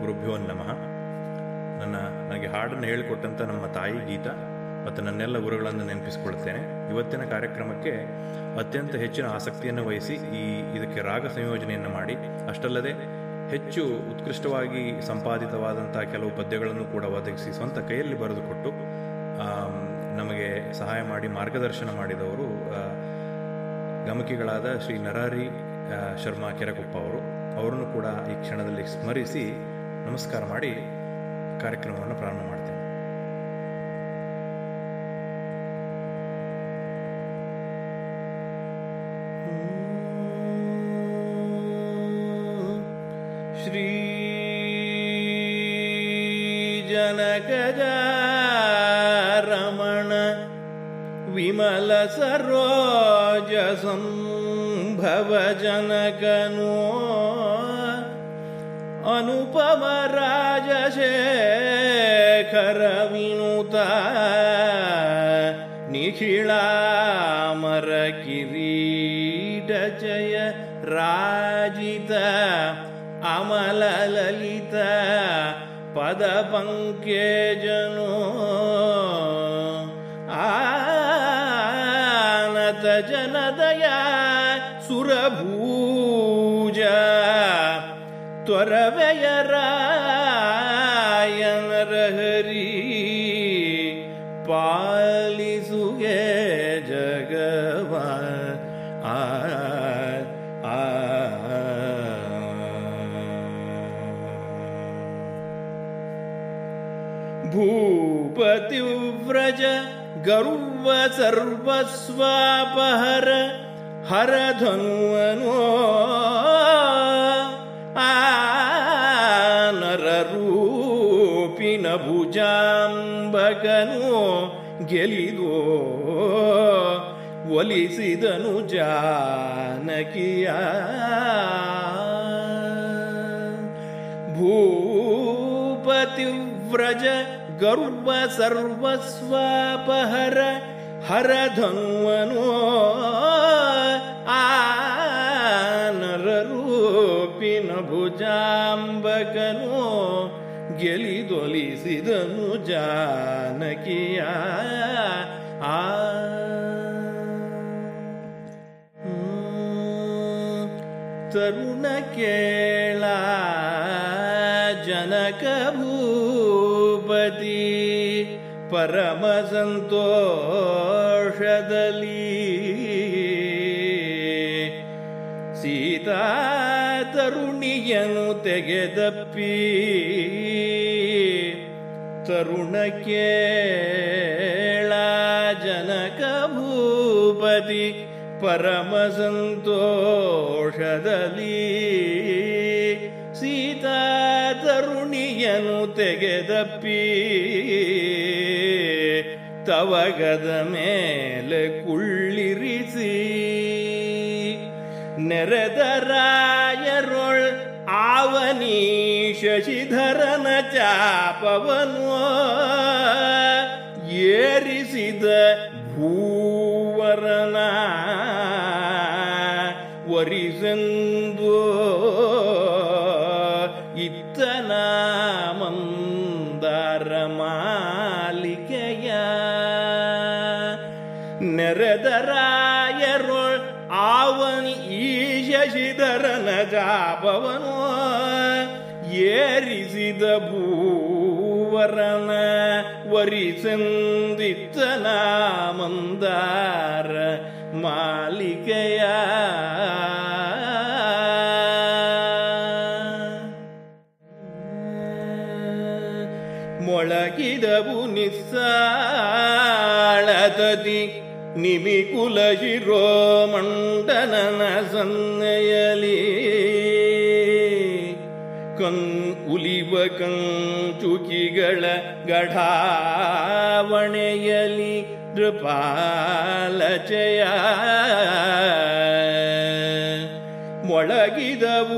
ಗುರುಭ್ಯೋ ನಮಃ ನನ್ನ ನನಗೆ ಹಾಡನ್ನು ಹೇಳಿಕೊಟ್ಟಂಥ ನಮ್ಮ ತಾಯಿ ಗೀತಾ ಮತ್ತು ನನ್ನೆಲ್ಲ ಗುರುಗಳನ್ನು ನೆನಪಿಸಿಕೊಳ್ಳುತ್ತೇನೆ ಇವತ್ತಿನ ಕಾರ್ಯಕ್ರಮಕ್ಕೆ ಅತ್ಯಂತ ಹೆಚ್ಚಿನ ಆಸಕ್ತಿಯನ್ನು ವಹಿಸಿ ಈ ಇದಕ್ಕೆ ರಾಗ ಸಂಯೋಜನೆಯನ್ನು ಮಾಡಿ ಅಷ್ಟಲ್ಲದೆ ಹೆಚ್ಚು ಉತ್ಕೃಷ್ಟವಾಗಿ ಸಂಪಾದಿತವಾದಂಥ ಕೆಲವು ಪದ್ಯಗಳನ್ನು ಕೂಡ ಒದಗಿಸಿ ಸ್ವಂತ ಕೈಯಲ್ಲಿ ಬರೆದುಕೊಟ್ಟು ಆಮ್, ನಮಗೆ ಸಹಾಯ ಮಾಡಿ ಮಾರ್ಗದರ್ಶನ ಮಾಡಿದವರು ಆ, ಗಮಕಿಗಳಾದ ಶ್ರೀ ನರಹರಿ ಆ, ಶರ್ಮಾ ಕೆರಕೊಪ್ಪ ಅವರು ಅವರನ್ನು ಕೂಡ ಈ ಕ್ಷಣದಲ್ಲಿ ಸ್ಮರಿಸಿ ನಮಸ್ಕಾರ ಮಾಡಿ ಕಾರ್ಯಕ್ರಮವನ್ನು ಪ್ರಾರಂಭ ಮಾಡ್ತೇನೆ ಶ್ರೀ ಜನಕಜ ರಮಣ ವಿಮಲ ಸರೋಜ ಸಂಭವ ಜನಕನೋ ಅನುಪಮ ರಾಜಶೇಖರ ವಿನುತ ನಿಖಿಳಾಮರ ಕಿರೀಟ ಜಯ ರಾಜಿತ ಅಮಲ ಲಲಿತ ಪದ ಪಂಕೇಜನೋ ಆನತ ಜನದಯ ಸುರಭೂಜ ತ್ವರವೆಯರಾಯನರ ಹರಿ ಪಾಲಿಸುಗೆ ಜಗವ ಆ ಆ ಭೂಪತಿವ್ರಜ ಗರ್ವ ಸರ್ವಸ್ವಾಪಹರ ಹರಧನುವನೋ ನರರೂಪಿನ ಭುಜಾಂಬಕನು ಗೆಲಿದೋ ಒಲಿಸಿದನು ಜಾನಕಿಯ ಭೂಪತಿವ್ರಜ ಗರ್ವ ಸರ್ವಸ್ವಾಪಹರ ಹರಧನ್ವನೋ ಆನರರೂಪಿನ ಭುಜಾಂಬಕನು ಗೆಲಿದೊಲಿಸಿದನು ಜಾನಕಿಯ ಆ ತರುಣ ಕೇಳ ಜನಕ ಭೂಪತಿ ಪರಮ ಸಂತೋಷದಲ್ಲಿ ಸೀತಾ ತರುಣಿಯನು ತೆಗೆದಪ್ಪಿ ತರುಣ ಕೇಳ ಜನಕ ಭೂಪತಿ ಪರಮ ಸಂತೋಷದಲ್ಲಿ ಸೀತಾ ತರುಣಿಯನು ತೆಗೆದಪ್ಪಿ ತವಗದ ಮೇಲೆ ಕುಳ್ಳಿರಿಸಿ ನೆರೆದರಾಯರೊಳ್ ಆವನಿ ಶಶಿಧರನ ಚಾಪವನು ಏರಿಸಿದ ಭೂವರನ ವರಿಸೆಂದು ಇತ್ತನ ಮಂದಾರ ಮಾಲಿಕೆಯ ನೆರೆದರಾಯರೊಳ್ ಆವನಿ ಈ ಶಶಿಧರನ ಜಾಪವನು ಏರಿಸಿದ ಭೂವರನ ವರಿಸಂದಿತ್ತನ ಮಂದಾರ ಮಾಲಿಕೆಯ ಮೊಳಗಿದವು ನಿಸ್ಸಾಳತತಿ ನಿಮಿಕುಲ ಶಿರೋಮಂಡನನ ಸನ್ನೆಯಲಿ ಕನ್ ಉಲಿವ ಕಂಚುಕಿಗಳ ಗಢಾವಣೆಯಲಿ ನೃಪಾಲಚಯ ಮೊಳಗಿದವು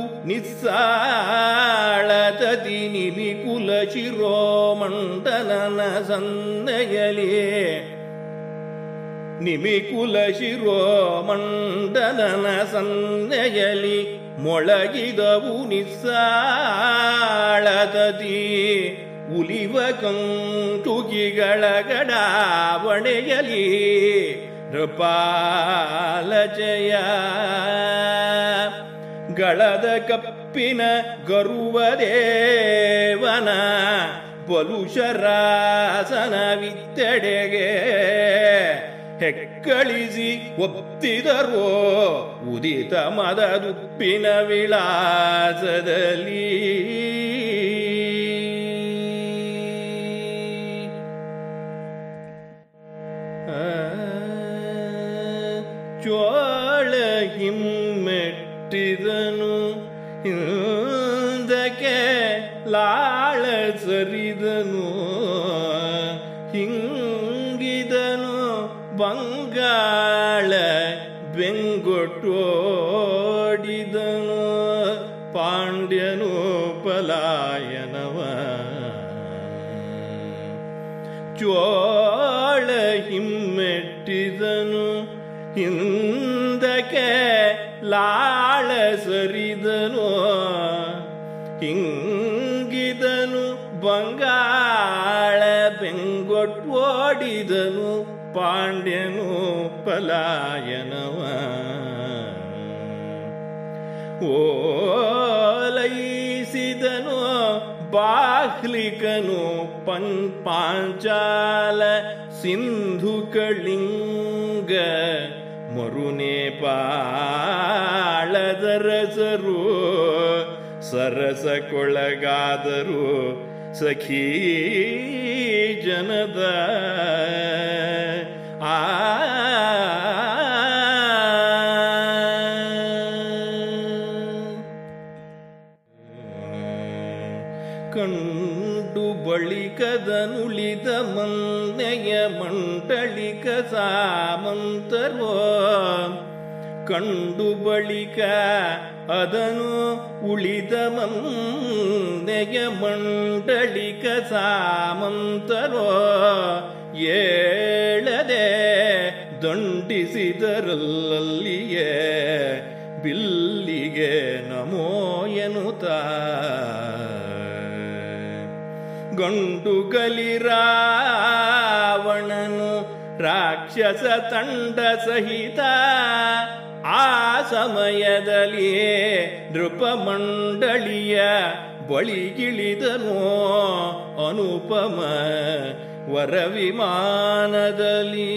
ನಿಸ್ಸಾಳತತಿ ನಿಮಿಕುಲ ಶಿರೋಮಂಡನನ ಸನ್ನೆಯಲಿ ನಿಮಿಕುಲ ಶಿರೋಮಂಡಲನ ಸನ್ನೆಯಲಿ ಮೊಳಗಿದವು ನಿಸ್ಸಾಳದದಿ ಉಲಿವ ಕಂಟುಗಿಗಳ ಗಡಾವಣೆಯಲಿ ನೃಪಾಲ ಜಯ ಗಳದ ಕಪ್ಪಿನ ಗರುವ ದೇವನ ಬಲುಶರಾಸನ ವಿತ್ತೆಡೆಗೆ ಹೆಕ್ಕಳಿಸಿ ಒಪ್ತಿದರೋ ಉದಿತ ಮದದುಪ್ಪಿನ ವಿಳಾಸದಲ್ಲಿ ಚೋಳ ಹಿಮ್ಮೆಟ್ಟಿದನು ಹಿಂದಕ್ಕೆ ಲಾಳ ಸರಿದನು ಹಿಂಗಿದನು ಬಂಗಾಳ ಬೆಂಗೊಟ್ಟೋಡಿದನು ಪಾಂಡ್ಯನು ಪಲಾಯನವ ಚೋಳ ಹಿಮ್ಮೆಟ್ಟಿದನು ಹಿಂದಕ್ಕೆ ಲಾಳ ಸರಿದನು ಹಿಂಗಿದನು ಬಂಗಾಳ ಬೆಂಗೊಟ್ಟೋಡಿದನು ಪಾಂಡ್ಯನು ಪಲಾಯನವ ಓಲೈಸಿದನು ಬಾಹ್ಲಿಕನು ಪನ್ ಪಾಂಚಾಲ ಸಿಂಧು ಕಳಿಂಗ ಮರುನೇಪಾಳದ ರಸರು ಸರಸ ಕೊಳಗಾದರು ಸಖೀ ಜನದ ಆ ಕಂಡು ಬಳಿಕದನುಳಿದ ಮಂದೆಯ ಮಂಡಳಿಕ ಸಾಮಂತರೋ ಕಂಡು ಬಳಿಕ ಅದನು ಉಳಿದ ಮಂದೆಯ ಮಂಡಳಿಕ ಸಾಮಂತರೋ ಏಳದೆ ದಂಡಿಸಿದರಲ್ಲಿಯೇ ಬಿಲ್ಲಿಗೆ ನಮೋ ಎನ್ನುತ್ತ ಗಂಡು ಗಲಿರಾವಣನು ರಾಕ್ಷಸ ತಂಡ ಸಹಿತ ಆ ಸಮಯದಲ್ಲಿ ನೃಪಮಂಡಳಿಯ ಬಳಿಗಿಳಿದನು ಅನುಪಮ ವರವಿಮಾನದಲ್ಲಿ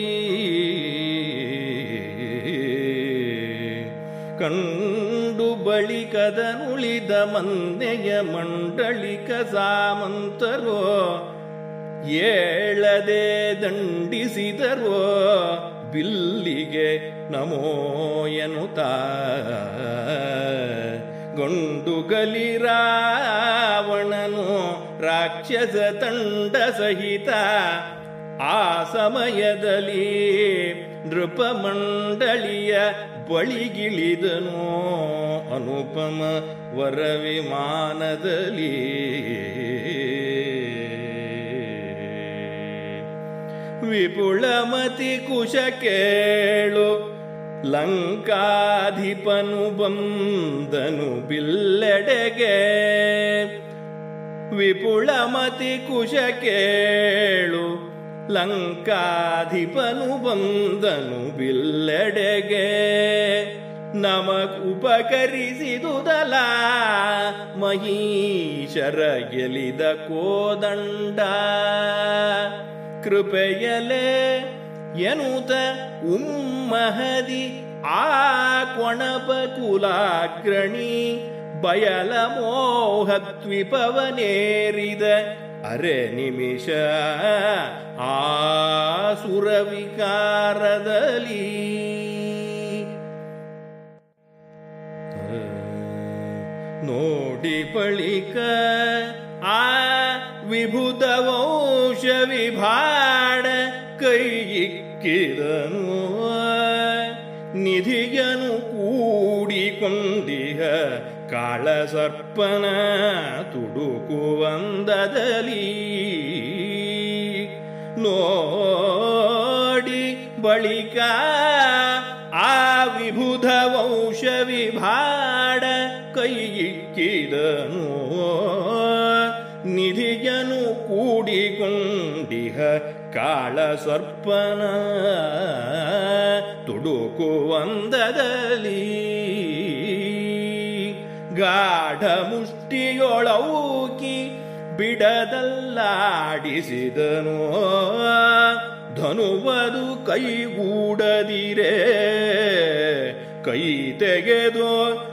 ಕಂಡು ಬಳಿಕದನುಳಿದ ಮಂದೆಯ ಮಂಡಳಿಕ ಸಾಮಂತರೋ ಏಳದೆ ದಂಡಿಸಿದರೋ ಬಿಲ್ಲಿಗೆ ನಮೋ ಎನ್ನುತ್ತ ಗೊಂಡುಗಲಿರಾವಣನು ರಾಕ್ಷಸ ತಂಡ ಸಹಿತ ಆ ಸಮಯದಲ್ಲಿ ನೃಪಮಂಡಳಿಯ ಬಳಿಗಿಳಿದನು ಅನುಪಮ ವರವಿಮಾನದಲ್ಲಿ ವಿಪುಳಮತಿ ಕುಶ ಕೇಳು ಲಂಕಾಧಿಪನು ಬಂದನು ಬಿಲ್ಲೆಡೆಗೆ ವಿಪುಳಮತಿ ಕುಶ ಕೇಳು ಲಂಕಾಧಿಪನು ಬಂದನು ಬಿಲ್ಲೆಡೆಗೆ ನಮಗ್ ಉಪಕರಿಸಿದುದಲ ಮಹೀಶರ ಗೆಲಿದ ಕೋದಂಡ ಕೃಪೆಯಲೆ ಎನುತ ಉಮ್ಮಹದಿ ಆ ಕೊಣಪ ಕುಲಾಗ್ರಣಿ ಬಯಲ ಮೋಹತ್ವಿಪವನೇರಿದ ಅರೆ ನಿಮಿಷ ಆಸುರ ವಿಕಾರದಲ್ಲಿ ನೋಡಿ ಬಳಿಕ ಆ ವಿಭುತ ವಂಶ ವಿಭಾಡ ಕೈಯಿಕ್ಕಿದನು ನಿಧಿಯನು ಕೂಡಿಕೊಂಡಿಹ ಕಾಳ ಸರ್ಪನ ತುಡುಕುವಂದದಲ್ಲಿ ನೋಡಿ ಬಳಿಕ ಆ ವಿಭುಧ ವಂಶ ವಿಭಾಡ ಹುಡುಕಿದನು ನಿಧಿಯನು ಕೂಡಿಕೊಂಡಿಹ ಕಾಳ ಸರ್ಪನ ತುಡುಕುವಂದದಲ್ಲಿ ಗಾಢ ಮುಷ್ಟಿಯೊಳೌಕಿ ಬಿಡದಲ್ಲಾಡಿಸಿದನು ಧನುವದು ಕೈಗೂಡದಿರೆ ಕೈ ತೆಗೆದು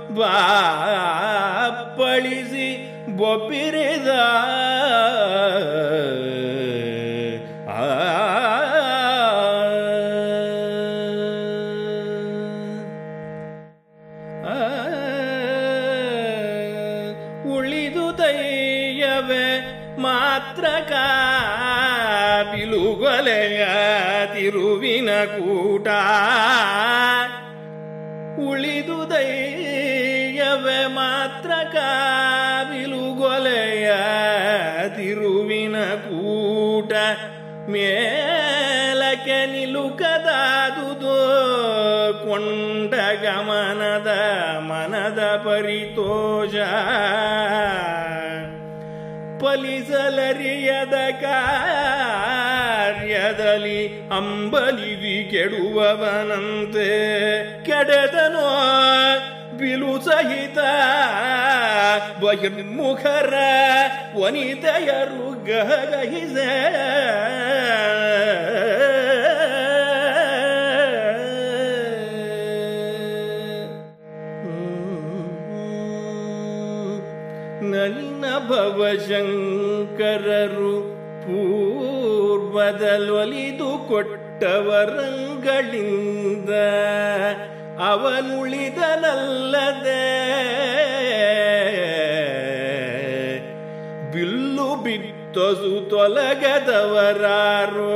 ಬಾಪ್ಪಳಿಸಿ ಬೊಪ್ಪಿರಿದ ಆ ಆ, ಉಳಿದು ದಯ್ಯವೇ ಮಾತ್ರ ಬಿಲುಗೊಲೆಯ ತಿರುವಿನ ಕೂಟ ಉಳಿದು ದಯ್ಯವೇ ಮಾತ್ರ ಬಿಲುಗೊಲೆಯ ತಿರುವಿನ ಕೂಟ ಮೇಲಕ್ಕೆ ನಿಲುಕದಾದುದು ಕೊಂಡ ಗಮನದ ಮನದ ಪರಿತೋಷ ಫಲಿಸಲರಿಯದ ಕಾರ್ಯದಲ್ಲಿ ಅಂಬಲಿವಿ ಕೆಡುವವನಂತೆ ಕೆಡೆದನೋ ಬಿಲು ಸಹಿತ ಬಹಿರ್ಮುಖರ ವನಿತೆಯರು ಗಹಗಹಿಸ ನಲಿನ ಭವಶಂಕರರು ಪೂರ್ವದಲೊಲಿದು ಕೊಟ್ಟವರಂಗಳಿಂದ ಅವನುಳಿದನಲ್ಲದೆ ಬಿಲ್ಲು ಬಿತ್ತಸು ತೊಲಗದವರಾರೋ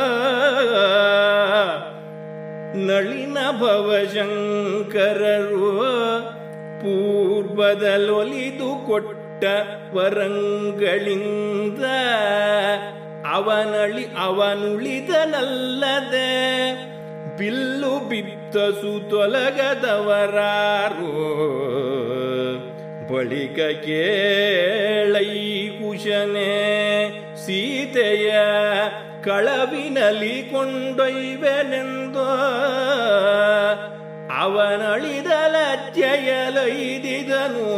ನಳಿನ ಭವಶಂಕರರು ಪೂರ್ವದಲೊಲಿದು ಕೊಟ್ಟ ವರಂಗಳಿಂದ ಅವನಳಿ ಅವನುಳಿದನಲ್ಲದೆ ಬಿಲ್ಲು ಬಿತ್ತಸು ತೊಲಗದವರಾರು ಬಳಿಕ ಕೇಳೈ ಕುಶನೆ ಸೀತೆಯ ಕಳವಿನಲಿ ಕೊಂಡೊಯ್ವೆನೆಂದೋ ಅವನಳಿದ ಲಜ್ಜೆಯಲೈದಿದನು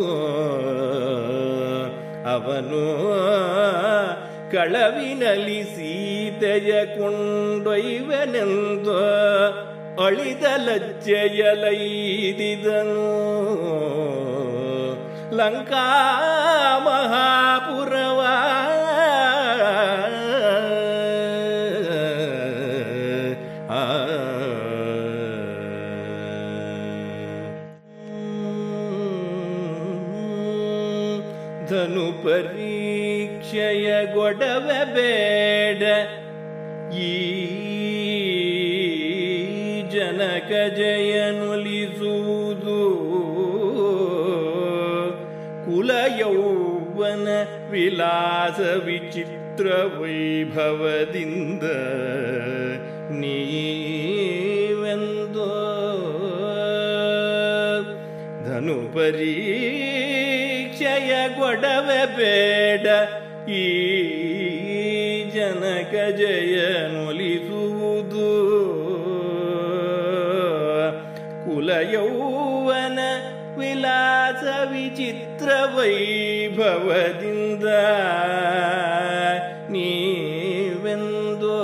ಅವನು ಕಳವಿನಲಿ ಸೀತೆಯ ಕೊಂಡೊಯ್ವೆನೆಂದೋ ಅಳಿದ ಲಜ್ಜೆಯಲೈದಿದನು ಲಂಕಾ ಮಹಾಪುರವ ಆ ಧನು ಪರೀಕ್ಷೆಯ ಗೊಡವೆ ಬೇಡ ಈ ಜನಕ ಜಯನುಲಿಸುವುದು ಕುಲ ಯೌವನ ವಿಲಾಸ ವಿಚಿತ್ರ ವೈಭವದಿಂದ ನೀವೆಂದೋ ಧನು ಪರೀಕ್ಷೆಯ ಗೊಡವೆ ಬೇಡ ಈ ಜನಕ ಜಯನುಲಿಸುವುದು ಕುಲ ಯೌವನ ವಿಲಾಸ ವಿಚಿತ್ರ ವೈಭವದಿಂದ ನೀವೆಂದೋ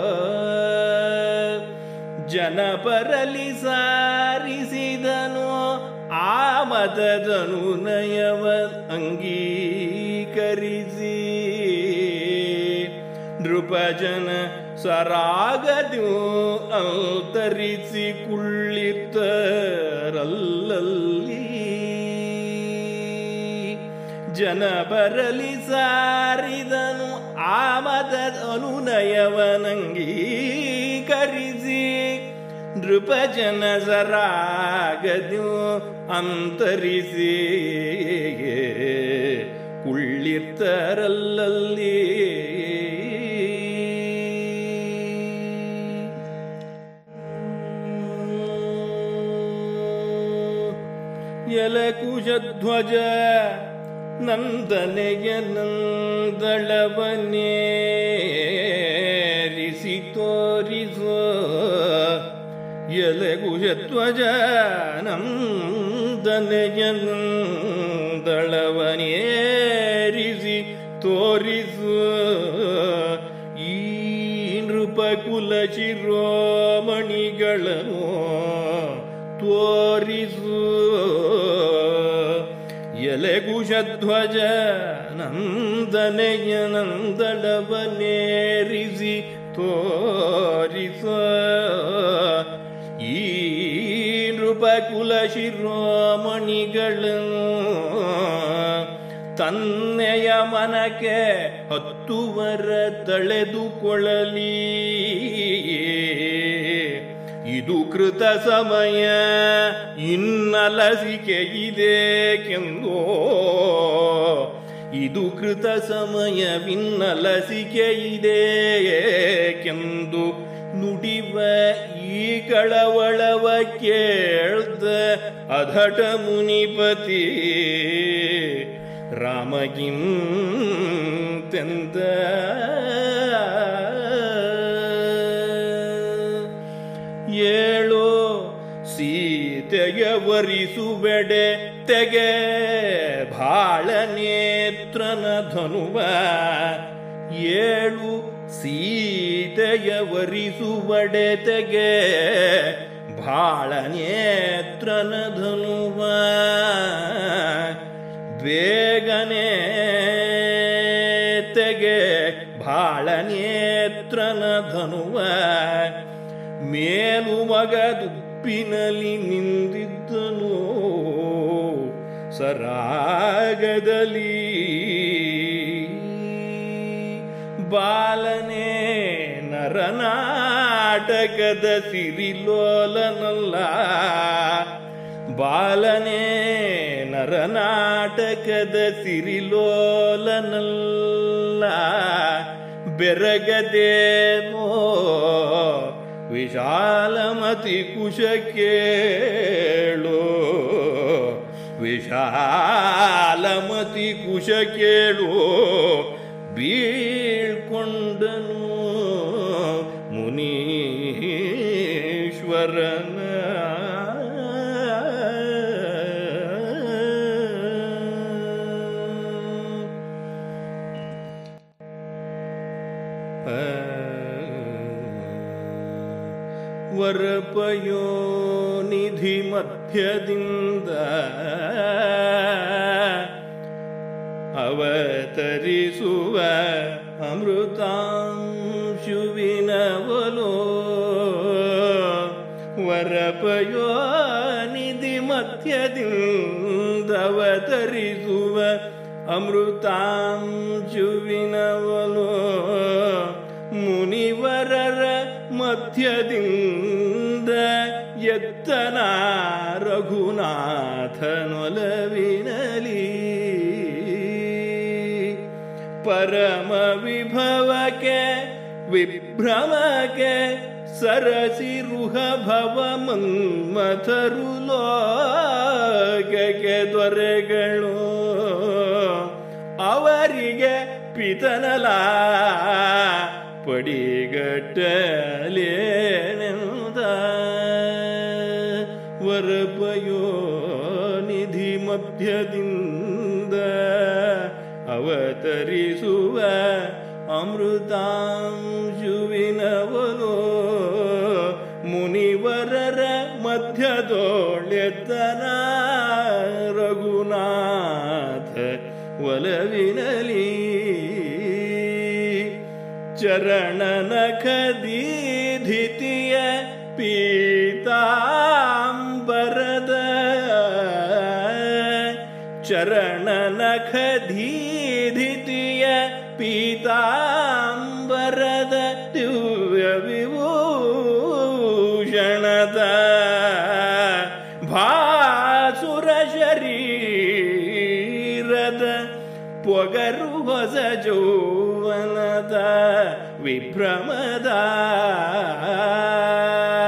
ಜನಪರಲಿ ಸಾರಿಸಿದನು ಆ ಮದದನು ನಯವ ಅಂಗೀಕರಿಸಿ ನೃಪಜನ ಸರಾಗದು ಅಂತರಿಸಿ ಕುಳ್ಳಿತರಲ್ಲಲ್ಲಿ ಜನ ಬರಲಿ ಸಾರಿದನು ಆಮದ ಅನುನಯವನಂಗೀಕರಿಸಿ ನೃಪಜನ ಸರಾಗದು ಅಂತರಿಸಿ ಕುಳ್ಳಿರ್ತರಲ್ಲಲ್ಲಿ ಧ್ವಜ ನಂದನೆಯ ನಂದಳವನೇರಿಸಿ ತೋರಿಸೋ ಎಲೆಗುಷಧ್ವಜ ನಂದನೆಯ ನಂದಳವನೇರಿಸಿ ತೋರಿಸು ಈ ನೃಪಕುಲ ಶಿರೋಮಣಿಗಳನ್ನು ತೋರಿಸು ಎಲೆಗುಷಧ್ವಜ ನಂದನೆಯ ನಂದಳವನೇರಿಸಿ ತೋರಿಸ ಈ ನೃಪಕುಲ ಶಿರೋಮಣಿಗಳನ್ನು ತನ್ನೆಯ ಮನಕ್ಕೆ ಹತ್ತುವರ ತಳೆದುಕೊಳ್ಳಲಿ ಇದು ಕೃತ ಸಮಯ ಇನ್ನಲಸಿಕೆ ಇದೆಕೆಂದೋ ಇದು ಕೃತ ಸಮಯವಿನ್ನಲಸಿಕೆ ಇದೆಕೆಂದು ನುಡಿವ ಈ ಕಳವಳವ ಕೇಳ್ದ ಅಧಟ ಮುನಿಪತಿ ರಾಮಗಿಂತೆಂದ ಏಳು ಸೀತೆಯ ವರಿಸುವೆಡೆ ತೆಗೆ ಭಾಳ ನೇತ್ರನ ಧನುವ ಏಳು ಸೀತೆಯ ವರಿಸುವಡೆ ತೆಗೆ ಭಾಳ ನೇತ್ರನ ಧನುವ ಬೇಗನೆ ತೆಗೆ ಭಾಳ ನೇತ್ರನ ಧನುವ ಮೇಲು ಮಗ ದುಪ್ಪಿನಲ್ಲಿ ನಿಂದಿದ್ದನು ಸರಾಗದಲ್ಲಿ ಬಾಲನೆ ನರನಾಟಕದ ಸಿರಿಲೋಲನಲ್ಲ ಬಾಲನೆ ನರನಾಟಕದ ಸಿರಿಲೋಲನಲ್ಲ ಬೆರಗದೇನೋ ವಿಶಾಲಮತಿ ಕುಶ ಕೇಳು ವಿಶಾಲಮತಿ ಕುಶ ಕೇಳು ಬೀಳ್ಕೊಂಡನು ಮುನೀಶ್ವರನ ವರಪಯೋ ನಿಧಿ ಮಧ್ಯದಿಂದ ಅವತರಿಸುವ ಅಮೃತಾಂಶುವಿನವಲೋ ವರಪಯೋ ನಿಧಿ ಮಧ್ಯದಿಂದ ಅವತರಿಸುವ ಅಮೃತಾಂಶುವಿನವಲೋ ಮುನಿವರರ ಮಧ್ಯದಿಂದ ಎತ್ತನ ರಘುನಾಥನೊಲವಿನಲಿ ಪರಮ ವಿಭವಕ್ಕೆ ವಿಭ್ರಮಕ್ಕೆ ಸರಸಿರುಹ ಭವ ಮನ್ಮಥರು ಲೋಕಕ್ಕೆ ದೊರೆಗಳು ಅವರಿಗೆ ಪಿತನಲ ಪಡಿಗಟ್ಟಲೇನೆಂದ ವರಪಯೋ ನಿಧಿ ಮಧ್ಯದಿಂದ ಅವತರಿಸುವ ಅಮೃತಾಂಶುವಿನವನು ಮುನಿವರರ ಮಧ್ಯದೋಳೆತನ ರಘುನಾಥ ಒಲವಿನಲಿ ಚರಣನ ಖದೀಧಿತಿಯ ಪೀತಾಂಬರದ ಚರಣನ ಖದೀಧಿತಿಯ ಪೀತಾಂಬರದ ದಿವ್ಯ ವಿಭೂಷಣದ ಭಾಸುರ ಶರೀರದ ಪೊಗರು ಹೊಸ ಜೌವನದ ವಿಭ್ರಮದ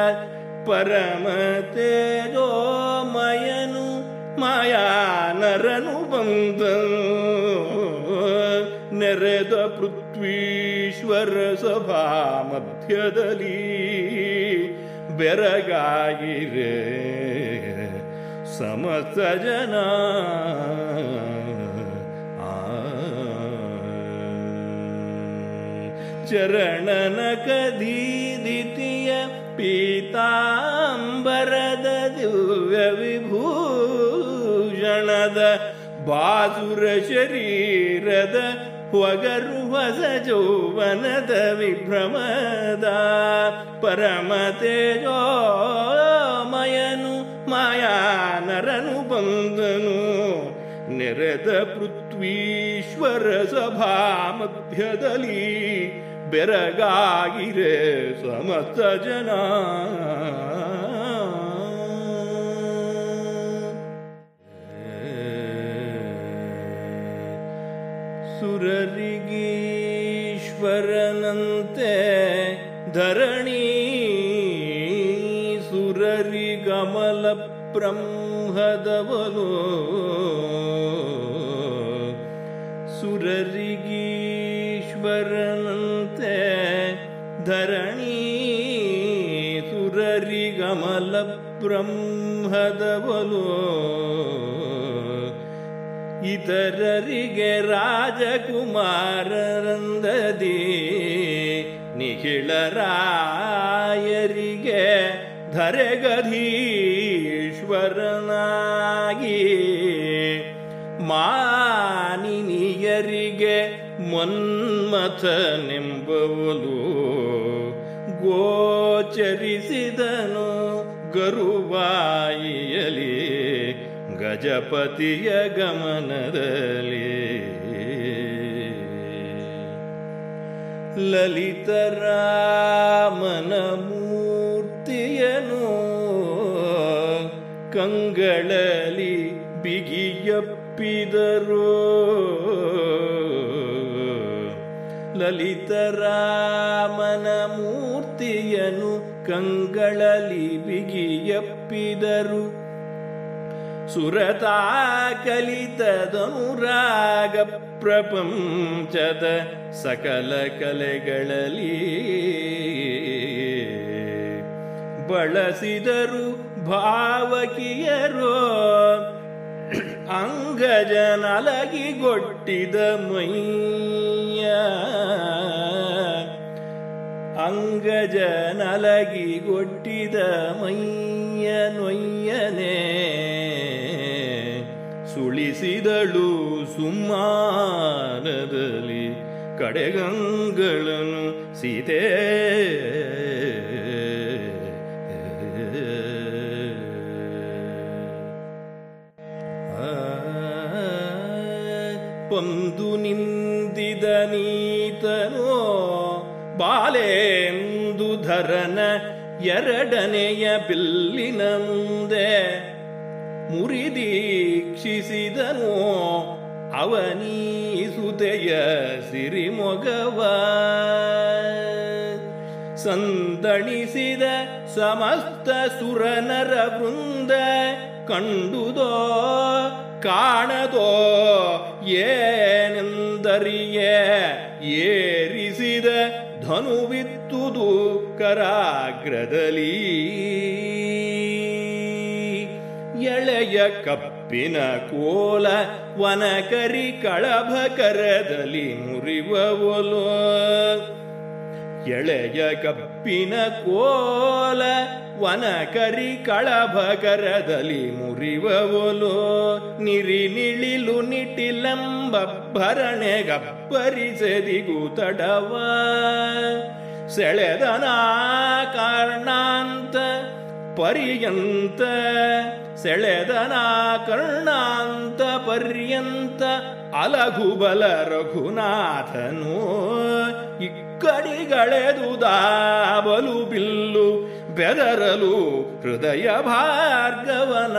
ಪರಮ ತೇಜೋಮಯನು ಮಾಯಾ ನರ ಬಂದನು ನೆರೆದ ಪೃಥ್ವೀಶ್ವರ ಸಭಾ ಮಧ್ಯದಲ್ಲಿ ಬೆರಗಾಗಿರೆ ಸಮಸ್ತ ಜನ ಆ ಚರಣನ ಕದೀದಿತಿಯ ಪೀತಾಂಬರದ ದಿವ್ಯ ವಿಭೂಷಣದ ಬಾಸುರ ಶರೀರದ ಹೊಗರು ಹೊಸ ಜೌವನದ ವಿಭ್ರಮದ ಪರಮ ತೇಜೋಮಯನು ಮಾಯಾನರನು ಬಂದನು ನೆರೆದ ಪೃಥ್ವೀಶ್ವರ ಸಭಾ ಮಧ್ಯದಲ್ಲಿ ಬೆರಗಾಗಿರೆ ಸಮಸ್ತ ಜನ ಸುರರಿಗೀಶ್ವರನಂತೆ ಧರಣಿ ಸುರರಿಗಮಲ ಬ್ರಹ್ಮದವನು ಸುರರಿಗೀಶ್ವರನಂತೆ ಧರಣಿ ಸುರರಿಗಮಲ ಬ್ರಹ್ಮದವನು ಇತರರಿಗೆ ರಾಜಕುಮಾರರಂದದಿ ನಿಖಿಳರಾಯರಿಗೆ ಧರೆಗಧೀಶ್ವರನಾಗಿ ಮಾನಿನಿಯರಿಗೆ ಮನ್ಮಥನೆಂಬವಲು ಗೋಚರಿಸಿದನು ಗರುವಾಯಿಯಲಿ ಗಜಪತಿಯ ಗಮನದಲ್ಲಿ ಲಲಿತರಾಮನ ಮೂರ್ತಿಯನು ಕಂಗಳಲಿ ಬಿಗಿಯಪ್ಪಿದರು ಲಲಿತರಾಮನ ಮೂರ್ತಿಯನು ಕಂಗಳಲಿ ಬಿಗಿಯಪ್ಪಿದರು ಸುರತಾ ಕಲಿತದನುರಾಗ ಪ್ರಪಂಚದ ಸಕಲ ಕಲೆಗಳಲ್ಲಿ ಬಳಸಿದರು ಭಾವಕಿಯರು ಅಂಗಜನಲಗಿಗೊಟ್ಟಿದ ಮೈಯ ಅಂಗಜನಲಗಿಗೊಟ್ಟಿದ ಮೈಯ ನೊಯ್ಯನೆ ಸುಳಿಸಿದಳು ಸುಮ್ಮಾನದಲ್ಲಿ ಕಡೆಗಂಗಳನ್ನು ಸೀತೆ ಪಂದು ನಿಂದಿದ ನೀತನೋ ಬಾಲೆಂದು ಧರನ ಎರಡನೆಯ ಬಿಲ್ಲಿನ ಮುಂದೆ ಮುರಿದೀಕ್ಷಿಸಿದನು ಅವನೀಸುತೆಯ ಸಿರಿಮೊಗವ ಸಂದಣಿಸಿದ ಸಮಸ್ತ ಸುರನರ ವೃಂದ ಕಂಡುದೋ ಕಾಣದೋ ಏನೆಂದರಿಯೇ ಏರಿಸಿದ ಧನುವಿತ್ತುದು ಕರಾಗ್ರದಲ್ಲಿ ಎಳೆಯ ಕಪ್ಪಿನ ಕೋಲ ವನಕರಿ ಕಳಭ ಕರದಲ್ಲಿ ಮುರಿವವಲೋ ಎಳೆಯ ಕಪ್ಪಿನ ಕೋಲ ವನಕರಿ ಕಳಭಕರದಲ್ಲಿ ಮುರಿವವಲೋ ನಿರಿ ನಿಳಿಲು ನಿಟಿಲಂಬ ಭರಣೆ ಗಬ್ಬರಿಸದಿಗೂ ತಡವ ಸೆಳೆದನಾ ಕಾರಣಾಂತ ಪರ್ಯಂತ ಸೆಳೆದನಾ ಕರ್ಣಾಂತ ಪರ್ಯಂತ ಅಲಘುಬಲ ರಘುನಾಥನು ಇಕ್ಕಡಿಗಳೆದುದಾ ಬಲು ಬಿಲ್ಲು ಬೆದರಲು ಹೃದಯ ಭಾರ್ಗವನ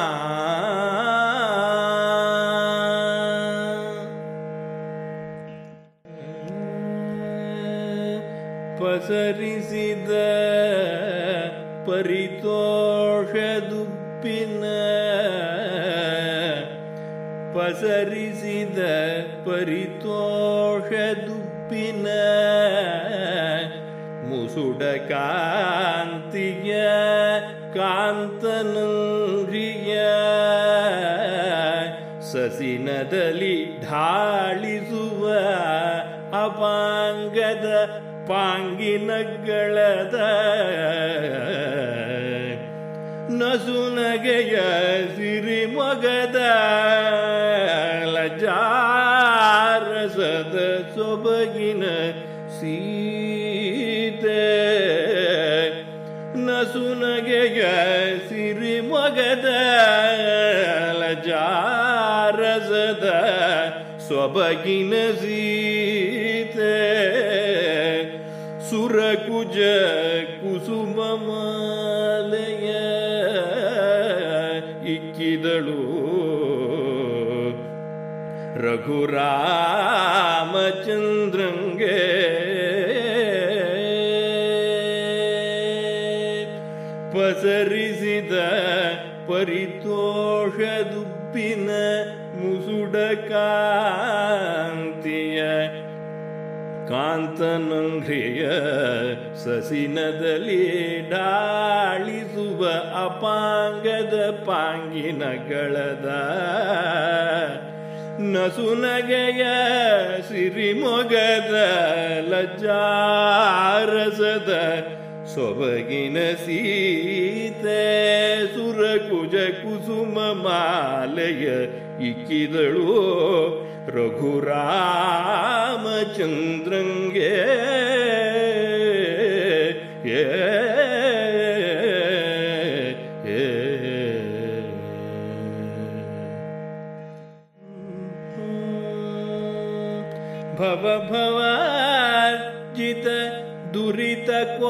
ಪಸರಿಸಿದ ಪರಿತೋಷದುಪ್ಪಿನ ಪಸರಿಸಿದ ಪರಿತೋಷ ದುಪ್ಪಿನ ಮುಸುಡ ಕಾಂತಿಯ ಕಾಂತನಂಗ್ರಿಯ ಸಸಿನದಲ್ಲಿ ಢಾಳಿಸುವ ಅಪಾಂಗದ ಪಾಂಗಿನಗಳದ ನಸುನಗೆಯ ಸಿರಿಮೊಗದ ಲಜಾರಸದ ಸೊಬಗಿನ ಸೀತೆ ನಸುನಗೆಯ ಸಿರಿಮೊಗದ ಲಜಾರಸದ ಸೊಬಗಿನ ಸೀತೆ ಸುರಕುಜ ಕುಸುಮ ಮಾಲೆಯ ಇಕ್ಕಿದಳು ರಘುರಾಮಚಂದ್ರಂಗೆ ಪಸರಿಸಿದ ಪರಿತೋಷ ದುಪ್ಪಿನ ಮುಸುಡ ಕಾಂತಿಯ ಕಾಂತನಂಘ್ರಿಯ ಸಸಿನದಲ್ಲಿ ಡಾಳಿಸುವ ಅಪಾಂಗದ ಪಾಂಗಿನಗಳದ ನಸುನಗೆಯ ಸಿರಿಮೊಗದ ಲಜ್ಜಾರಸದ ಸೊಬಗಿನ ಸೀತೆ ಸುರಕುಜ ಕುಸುಮ ಮಾಲೆಯ ಇಕ್ಕಿದಳು ರಘುರಾಮಚಂದ್ರಂಗೆ ಏ ಏ ಭವ ಭವಾರ್ಜಿತ ದುರಿತ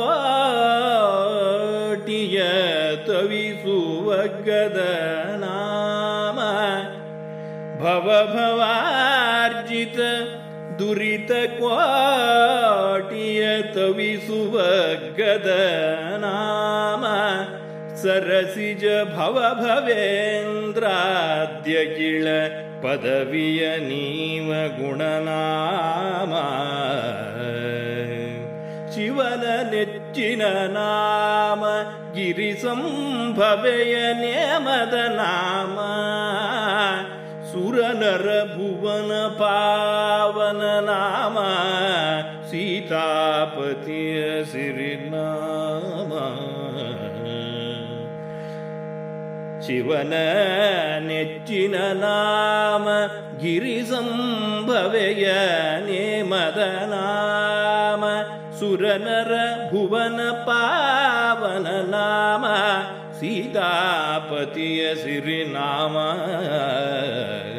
ಕೋಟಿಯ ತವಿಸುವ ಗದ ನಾಮ ಭವ ಭವಾರ್ಜಿತ ದುರಿತ ಕೋಟಿಯ ತವಿಸುವ ಗದ ನಾಮ ಸರಸಿಜ ಭವ ಭವೇಂದ್ರಾದ್ಯ ಕಿಳ ಪದವಿಯ ನೀವ ಗುಣನಾಮ ಶಿವನ ನೆಚ್ಚಿನ ನಾಮ ಗಿರಿ ಸಂಭವೆಯ ನೇಮದ ನಾಮ ಸುರನರ ಭುವನ ಪಾವನ ನಾಮ ಸೀತಾಪತಿಯ ಸಿರಿನಾಮ ಶಿವನ ನೆಚ್ಚಿನ ನಾಮ ಗಿರಿ ಸಂಭವೆಯ ನೇಮದ ನಾಮ ಸುರನರ ಭುವನ ಪಾವನ ನಾಮ ಸೀತಾಪತಿಯ ಸಿರಿನಾಮ